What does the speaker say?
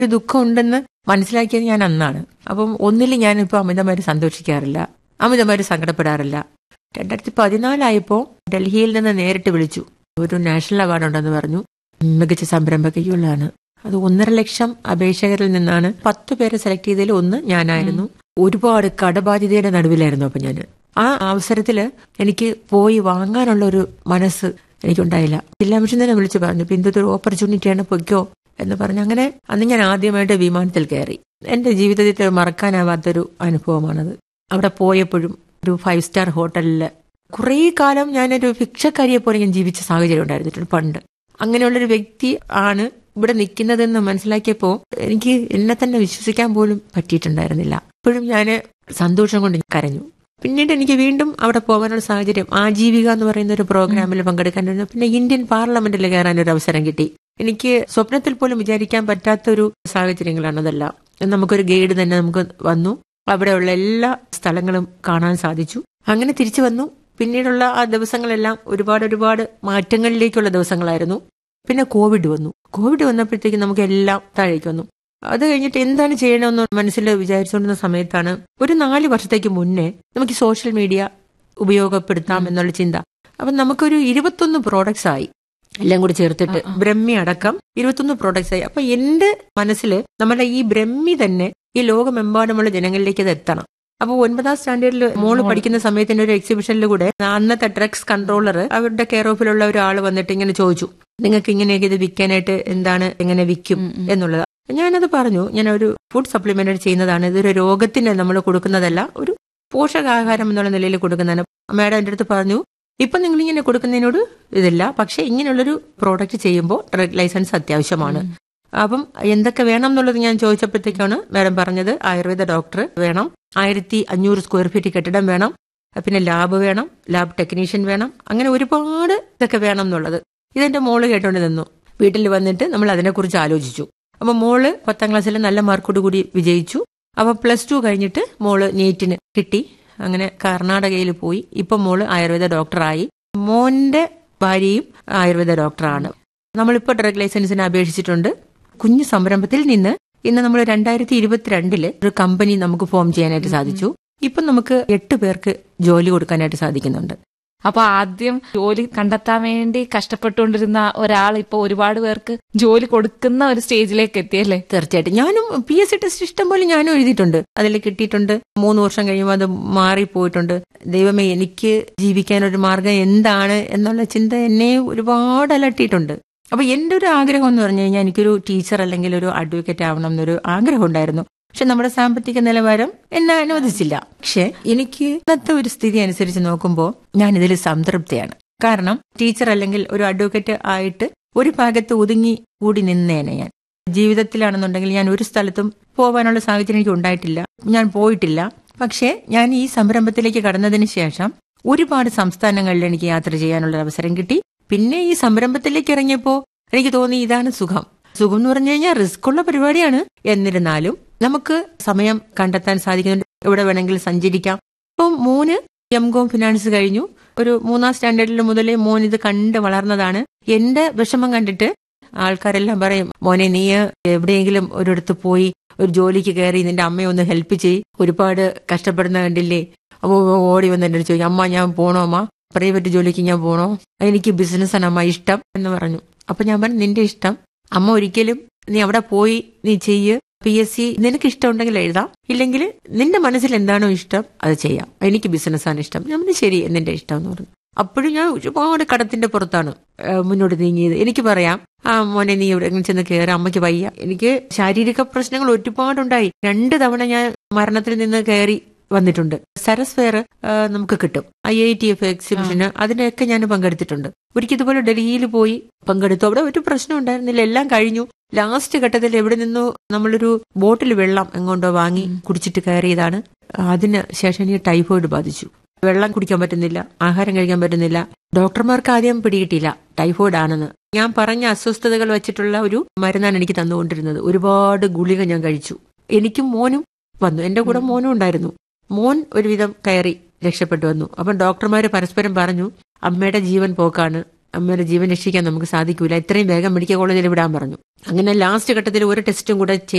ഒരു ദുഃഖം ഉണ്ടെന്ന് മനസ്സിലാക്കിയത് ഞാൻ അന്നാണ് അപ്പം ഒന്നിൽ ഞാനിപ്പോൾ അമിതമായിട്ട് സന്തോഷിക്കാറില്ല അമിതമായിട്ട് സങ്കടപ്പെടാറില്ല രണ്ടായിരത്തി പതിനാലായപ്പോൾ ഡൽഹിയിൽ നിന്ന് നേരിട്ട് വിളിച്ചു ഒരു നാഷണൽ അവാർഡ് ഉണ്ടെന്ന് പറഞ്ഞു മികച്ച സംരംഭകയുള്ളതാണ് അത് ഒന്നര ലക്ഷം അപേക്ഷകരിൽ നിന്നാണ് പത്ത് പേരെ സെലക്ട് ചെയ്തതിൽ ഒന്ന് ഞാനായിരുന്നു ഒരുപാട് കടബാധ്യതയുടെ നടുവിലായിരുന്നു അപ്പൊ ഞാൻ ആ അവസരത്തില് എനിക്ക് പോയി വാങ്ങാനുള്ള ഒരു മനസ്സ് എനിക്കുണ്ടായില്ല ജില്ലാ മിഷൻ തന്നെ വിളിച്ചു പറഞ്ഞു ഇപ്പൊ ഇതൊരു ഓപ്പർച്യൂണിറ്റിയാണ് പൊയ്ക്കോ എന്ന് പറഞ്ഞു അങ്ങനെ അന്ന് ഞാൻ ആദ്യമായിട്ട് വിമാനത്തിൽ കയറി എന്റെ ജീവിതത്തിൽ മറക്കാനാവാത്തൊരു അനുഭവമാണത് അവിടെ പോയപ്പോഴും ഒരു ഫൈവ് സ്റ്റാർ ഹോട്ടലിൽ കുറേ കാലം ഞാനൊരു ഭിക്ഷക്കാരിയെ പോലെ ഞാൻ ജീവിച്ച സാഹചര്യം ഉണ്ടായിരുന്നിട്ടുണ്ട് പണ്ട് അങ്ങനെയുള്ളൊരു വ്യക്തി ആണ് ഇവിടെ നിൽക്കുന്നതെന്ന് മനസ്സിലാക്കിയപ്പോൾ എനിക്ക് എന്നെ തന്നെ വിശ്വസിക്കാൻ പോലും പറ്റിയിട്ടുണ്ടായിരുന്നില്ല അപ്പോഴും ഞാൻ സന്തോഷം കൊണ്ട് കരഞ്ഞു പിന്നീട് എനിക്ക് വീണ്ടും അവിടെ പോകാനുള്ള സാഹചര്യം ആജീവിക എന്ന് പറയുന്ന ഒരു പ്രോഗ്രാമിൽ പങ്കെടുക്കാൻ കഴിഞ്ഞു പിന്നെ ഇന്ത്യൻ പാർലമെന്റിൽ കയറാൻ ഒരു അവസരം കിട്ടി എനിക്ക് സ്വപ്നത്തിൽ പോലും വിചാരിക്കാൻ പറ്റാത്ത ഒരു സാഹചര്യങ്ങളാണ് അതെല്ലാം നമുക്കൊരു ഗൈഡ് തന്നെ നമുക്ക് വന്നു അവിടെയുള്ള എല്ലാ സ്ഥലങ്ങളും കാണാൻ സാധിച്ചു അങ്ങനെ തിരിച്ചു വന്നു പിന്നീടുള്ള ആ ദിവസങ്ങളെല്ലാം ഒരുപാട് ഒരുപാട് മാറ്റങ്ങളിലേക്കുള്ള ദിവസങ്ങളായിരുന്നു പിന്നെ കോവിഡ് വന്നു കോവിഡ് വന്നപ്പോഴത്തേക്ക് നമുക്ക് എല്ലാം താഴേക്ക് വന്നു അത് കഴിഞ്ഞിട്ട് എന്താണ് ചെയ്യണമെന്ന് മനസ്സിൽ വിചാരിച്ചുകൊണ്ടിരുന്ന സമയത്താണ് ഒരു നാല് വർഷത്തേക്ക് മുന്നേ നമുക്ക് സോഷ്യൽ മീഡിയ ഉപയോഗപ്പെടുത്താം എന്നുള്ള ചിന്ത അപ്പം നമുക്കൊരു ഇരുപത്തൊന്ന് പ്രോഡക്ട്സ് ആയി എല്ലാം കൂടി ചേർത്തിട്ട് ബ്രഹ്മി അടക്കം ഇരുപത്തൊന്ന് പ്രോഡക്ട്സ് ആയി അപ്പൊ എന്റെ മനസ്സിൽ നമ്മുടെ ഈ ബ്രഹ്മി തന്നെ ഈ ലോകമെമ്പാടുമുള്ള ജനങ്ങളിലേക്ക് അത് എത്തണം അപ്പൊ ഒൻപതാം സ്റ്റാൻഡേർഡിൽ മോള് പഠിക്കുന്ന സമയത്തിന്റെ ഒരു എക്സിബിഷനിൽ കൂടെ അന്നത്തെ ഡ്രഗ്സ് കൺട്രോളർ അവരുടെ കെയർ ഓഫിലുള്ള ഒരാൾ വന്നിട്ട് ഇങ്ങനെ ചോദിച്ചു നിങ്ങൾക്ക് ഇങ്ങനെയൊക്കെ ഇത് വിൽക്കാനായിട്ട് എന്താണ് എങ്ങനെ വിൽക്കും എന്നുള്ളത് ഞാനത് പറഞ്ഞു ഞാൻ ഒരു ഫുഡ് സപ്ലിമെന്റ് ചെയ്യുന്നതാണ് ഇതൊരു രോഗത്തിന് നമ്മൾ കൊടുക്കുന്നതല്ല ഒരു പോഷകാഹാരം എന്നുള്ള നിലയിൽ കൊടുക്കുന്നതാണ് മാഡം എൻ്റെ അടുത്ത് പറഞ്ഞു ഇപ്പൊ നിങ്ങൾ ഇങ്ങനെ കൊടുക്കുന്നതിനോട് ഇതില്ല പക്ഷെ ഇങ്ങനെയുള്ളൊരു പ്രോഡക്റ്റ് ചെയ്യുമ്പോൾ ഡ്രഗ് ലൈസൻസ് അത്യാവശ്യമാണ് അപ്പം എന്തൊക്കെ വേണം എന്നുള്ളത് ഞാൻ ചോദിച്ചപ്പോഴത്തേക്കാണ് മാഡം പറഞ്ഞത് ആയുർവേദ ഡോക്ടർ വേണം ആയിരത്തി അഞ്ഞൂറ് സ്ക്വയർ ഫീറ്റ് കെട്ടിടം വേണം പിന്നെ ലാബ് വേണം ലാബ് ടെക്നീഷ്യൻ വേണം അങ്ങനെ ഒരുപാട് ഇതൊക്കെ വേണം എന്നുള്ളത് ഇതെന്റെ മോള് കേട്ടോണ്ട് നിന്നു വീട്ടിൽ വന്നിട്ട് നമ്മൾ അതിനെക്കുറിച്ച് ആലോചിച്ചു അപ്പൊ മോള് പത്താം ക്ലാസ്സിൽ നല്ല മാർക്കോട് കൂടി വിജയിച്ചു അപ്പൊ പ്ലസ് ടു കഴിഞ്ഞിട്ട് മോള് നീറ്റിന് കിട്ടി അങ്ങനെ കർണാടകയിൽ പോയി ഇപ്പൊ മോള് ആയുർവേദ ഡോക്ടറായി മോന്റെ ഭാര്യയും ആയുർവേദ ഡോക്ടറാണ് നമ്മളിപ്പോ ഡ്രഗ് ലൈസൻസിന് അപേക്ഷിച്ചിട്ടുണ്ട് കുഞ്ഞു സംരംഭത്തിൽ നിന്ന് ഇന്ന് നമ്മൾ രണ്ടായിരത്തി ഇരുപത്തിരണ്ടില് ഒരു കമ്പനി നമുക്ക് ഫോം ചെയ്യാനായിട്ട് സാധിച്ചു ഇപ്പൊ നമുക്ക് എട്ട് പേർക്ക് ജോലി കൊടുക്കാനായിട്ട് സാധിക്കുന്നുണ്ട് അപ്പൊ ആദ്യം ജോലി കണ്ടെത്താൻ വേണ്ടി കഷ്ടപ്പെട്ടുകൊണ്ടിരുന്ന ഒരാൾ ഇപ്പൊ ഒരുപാട് പേർക്ക് ജോലി കൊടുക്കുന്ന ഒരു സ്റ്റേജിലേക്ക് എത്തിയല്ലേ തീർച്ചയായിട്ടും ഞാനും പി എസ് സി ടെസ്റ്റ് ഇഷ്ടം പോലെ ഞാനും എഴുതിയിട്ടുണ്ട് അതിൽ കിട്ടിയിട്ടുണ്ട് മൂന്ന് വർഷം കഴിയുമ്പോൾ അത് മാറിപ്പോയിട്ടുണ്ട് ദൈവമേ എനിക്ക് ജീവിക്കാനൊരു മാർഗം എന്താണ് എന്നുള്ള ചിന്ത എന്നെ ഒരുപാട് അലട്ടിയിട്ടുണ്ട് അപ്പൊ എന്റെ ഒരു ആഗ്രഹം എന്ന് പറഞ്ഞു കഴിഞ്ഞാൽ എനിക്കൊരു ടീച്ചർ അല്ലെങ്കിൽ ഒരു അഡ്വക്കേറ്റ് ആവണം എന്നൊരു ആഗ്രഹം ഉണ്ടായിരുന്നു പക്ഷെ നമ്മുടെ സാമ്പത്തിക നിലവാരം എന്നെ അനുവദിച്ചില്ല പക്ഷെ എനിക്ക് ഇന്നത്തെ ഒരു സ്ഥിതി അനുസരിച്ച് നോക്കുമ്പോൾ ഞാൻ ഇതിൽ സംതൃപ്തിയാണ് കാരണം ടീച്ചർ അല്ലെങ്കിൽ ഒരു അഡ്വക്കേറ്റ് ആയിട്ട് ഒരു ഭാഗത്ത് ഒതുങ്ങി കൂടി നിന്നേനെ ഞാൻ ജീവിതത്തിലാണെന്നുണ്ടെങ്കിൽ ഞാൻ ഒരു സ്ഥലത്തും പോകാനുള്ള സാഹചര്യം എനിക്ക് ഉണ്ടായിട്ടില്ല ഞാൻ പോയിട്ടില്ല പക്ഷേ ഞാൻ ഈ സംരംഭത്തിലേക്ക് കടന്നതിന് ശേഷം ഒരുപാട് സംസ്ഥാനങ്ങളിൽ എനിക്ക് യാത്ര ചെയ്യാനുള്ള അവസരം കിട്ടി പിന്നെ ഈ സംരംഭത്തിലേക്ക് ഇറങ്ങിയപ്പോ എനിക്ക് തോന്നി ഇതാണ് സുഖം സുഖം എന്ന് പറഞ്ഞു കഴിഞ്ഞാൽ റിസ്ക് ഉള്ള പരിപാടിയാണ് എന്നിരുന്നാലും നമുക്ക് സമയം കണ്ടെത്താൻ സാധിക്കുന്നുണ്ട് എവിടെ വേണമെങ്കിലും സഞ്ചരിക്കാം ഇപ്പം മോന് എം കോം ഫിനാൻസ് കഴിഞ്ഞു ഒരു മൂന്നാം സ്റ്റാൻഡേർഡിൽ മുതലേ മോൻ ഇത് കണ്ട് വളർന്നതാണ് എന്റെ വിഷമം കണ്ടിട്ട് ആൾക്കാരെല്ലാം പറയും മോനെ നീ എവിടെയെങ്കിലും ഒരിടത്ത് പോയി ഒരു ജോലിക്ക് കയറി നിന്റെ അമ്മയെ ഒന്ന് ഹെൽപ്പ് ചെയ് ഒരുപാട് കഷ്ടപ്പെടുന്ന കണ്ടില്ലേ അപ്പൊ ഓടി വന്ന് എന്റെ ചോദിക്കും അമ്മ ഞാൻ പോണോ അമ്മ പ്രൈവറ്റ് ജോലിക്ക് ഞാൻ പോണോ എനിക്ക് ബിസിനസ്സാണ് അമ്മ ഇഷ്ടം എന്ന് പറഞ്ഞു അപ്പൊ ഞാൻ പറഞ്ഞു നിന്റെ ഇഷ്ടം അമ്മ ഒരിക്കലും നീ അവിടെ പോയി നീ ചെയ്യ് പി എസ് സി നിനക്ക് ഇഷ്ടമുണ്ടെങ്കിൽ എഴുതാം ഇല്ലെങ്കിൽ നിന്റെ മനസ്സിൽ എന്താണോ ഇഷ്ടം അത് ചെയ്യാം എനിക്ക് ബിസിനസ്സാണ് ഇഷ്ടം ഞാൻ പറഞ്ഞു ശരി നിന്റെ ഇഷ്ടം എന്ന് പറഞ്ഞു അപ്പോഴും ഞാൻ ഒരുപാട് കടത്തിന്റെ പുറത്താണ് മുന്നോട്ട് നീങ്ങിയത് എനിക്ക് പറയാം ആ മോനെ നീ എവിടെ ചെന്ന് കയറി അമ്മയ്ക്ക് വയ്യ എനിക്ക് ശാരീരിക പ്രശ്നങ്ങൾ ഒരുപാടുണ്ടായി രണ്ട് തവണ ഞാൻ മരണത്തിൽ നിന്ന് കയറി വന്നിട്ടുണ്ട് സരസ് ഫെയർ നമുക്ക് കിട്ടും ഐ ഐ ടി എഫ് എക്സിബിഷന് അതിനൊക്കെ ഞാൻ പങ്കെടുത്തിട്ടുണ്ട് ഒരിക്കൽ ഇതുപോലെ ഡൽഹിയിൽ പോയി പങ്കെടുത്തു അവിടെ ഒരു പ്രശ്നം ഉണ്ടായിരുന്നില്ല എല്ലാം കഴിഞ്ഞു ലാസ്റ്റ് ഘട്ടത്തിൽ എവിടെ നിന്നോ നമ്മളൊരു ബോട്ടിൽ വെള്ളം എങ്ങോട്ടോ വാങ്ങി കുടിച്ചിട്ട് കയറിയതാണ് അതിന് ശേഷം എനിക്ക് ടൈഫോയിഡ് ബാധിച്ചു വെള്ളം കുടിക്കാൻ പറ്റുന്നില്ല ആഹാരം കഴിക്കാൻ പറ്റുന്നില്ല ഡോക്ടർമാർക്ക് ആദ്യം പിടികിട്ടില്ല ടൈഫോയിഡ് ആണെന്ന് ഞാൻ പറഞ്ഞ അസ്വസ്ഥതകൾ വെച്ചിട്ടുള്ള ഒരു മരുന്നാണ് എനിക്ക് തന്നുകൊണ്ടിരുന്നത് ഒരുപാട് ഗുളിക ഞാൻ കഴിച്ചു എനിക്കും മോനും വന്നു എന്റെ കൂടെ മോനും ഉണ്ടായിരുന്നു മോൻ ഒരുവിധം കയറി രക്ഷപ്പെട്ടു വന്നു അപ്പം ഡോക്ടർമാര് പരസ്പരം പറഞ്ഞു അമ്മയുടെ ജീവൻ പോക്കാണ് അമ്മയുടെ ജീവൻ രക്ഷിക്കാൻ നമുക്ക് സാധിക്കൂല ഇത്രയും വേഗം മെഡിക്കൽ കോളേജിൽ വിടാൻ പറഞ്ഞു അങ്ങനെ ലാസ്റ്റ് ഘട്ടത്തിൽ ഒരു ടെസ്റ്റും കൂടെ